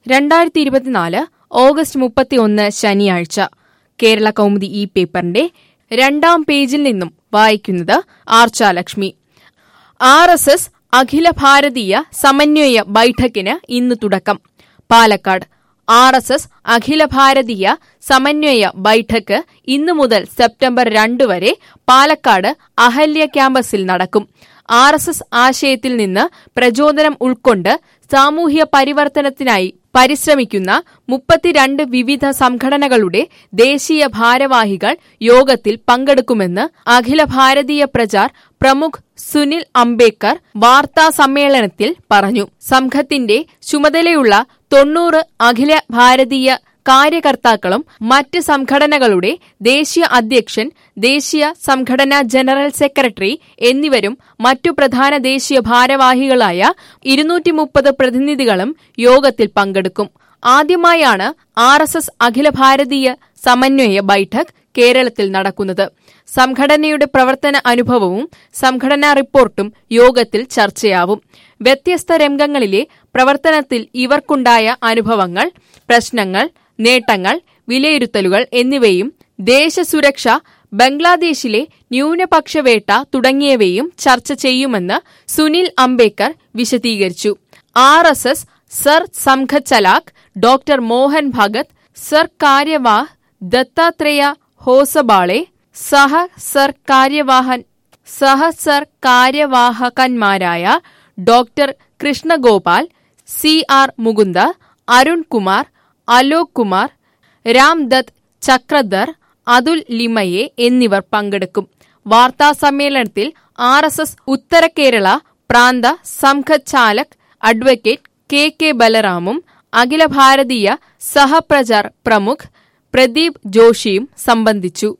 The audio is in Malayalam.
രണ്ടായിരത്തി ഇരുപത്തിനാല് ഓഗസ്റ്റ് മുപ്പത്തിയൊന്ന് ശനിയാഴ്ച കേരള കൗമുദി ഈ പേപ്പറിന്റെ രണ്ടാം പേജിൽ നിന്നും വായിക്കുന്നത് Archalakshmi R S S Akhila Bharatiya Samanvaya ബൈഠക്കിന് ഇന്ന് തുടക്കം Palakkad R S S Akhila Bharatiya Samanvaya ബൈഠക്ക് ഇന്നു മുതൽ സെപ്റ്റംബർ രണ്ട് വരെ പാലക്കാട് അഹല്യ ക്യാമ്പസിൽ നടക്കും ആർ എസ് എസ് ആശയത്തിൽ നിന്ന് പ്രചോദനം ഉൾക്കൊണ്ട് സാമൂഹ്യ പരിവർത്തനത്തിനായി പരിശ്രമിക്കുന്ന മുപ്പത്തിരണ്ട് വിവിധ സംഘടനകളുടെ ദേശീയ ഭാരവാഹികൾ യോഗത്തിൽ പങ്കെടുക്കുമെന്ന് അഖില ഭാരതീയ പ്രചാർ പ്രമുഖ് സുനിൽ അംബേദ്കർ വാർത്താ സമ്മേളനത്തിൽ പറഞ്ഞു സംഘത്തിന്റെ ചുമതലയുള്ള തൊണ്ണൂറ് അഖില ഭാരതീയ കാര്യകർത്താക്കളും മറ്റ് സംഘടനകളുടെ ദേശീയ അധ്യക്ഷൻ ദേശീയ സംഘടനാ ജനറൽ സെക്രട്ടറി എന്നിവരും മറ്റു പ്രധാന ദേശീയ ഭാരവാഹികളായ ഇരുന്നൂറ്റി മുപ്പത് പ്രതിനിധികളും യോഗത്തിൽ പങ്കെടുക്കും ആദ്യമായാണ് R S S Akhila Bharatiya സമന്വയ ബൈഠക് കേരളത്തിൽ നടക്കുന്നത് സംഘടനയുടെ പ്രവർത്തന അനുഭവവും സംഘടനാ റിപ്പോർട്ടും യോഗത്തിൽ ചർച്ചയാവും വ്യത്യസ്ത രംഗങ്ങളിലെ പ്രവർത്തനത്തിൽ ഇവർക്കുണ്ടായ അനുഭവങ്ങൾ പ്രശ്നങ്ങൾ നേട്ടങ്ങൾ വിലയിരുത്തലുകൾ എന്നിവയും ദേശസുരക്ഷ ബംഗ്ലാദേശിലെ ന്യൂനപക്ഷ വേട്ട തുടങ്ങിയവയും ചർച്ച ചെയ്യുമെന്ന് സുനിൽ അംബേദ്കർ വിശദീകരിച്ചു R S S Sar Sanghchalak doctor Mohan Bhagwat Sar Karyavah Dattatreya Hosabale Saha Sar കാര്യവാഹൻ സഹ സർ കാര്യവാഹകന്മാരായ doctor Krishnagopal C R Mukunda Arun Kumar Alok Kumar Ramdutt Chakradhar Atul Limaye എന്നിവർ പങ്കെടുക്കും വാർത്താ സമ്മേളനത്തിൽ R S S Uttara Kerala Prant Sanghchalak advocate K K ബലറാമും അഖില ഭാരതീയ സഹപ്രചാർ പ്രമുഖ് പ്രദീപ് ജോഷിയും സംബന്ധിച്ചു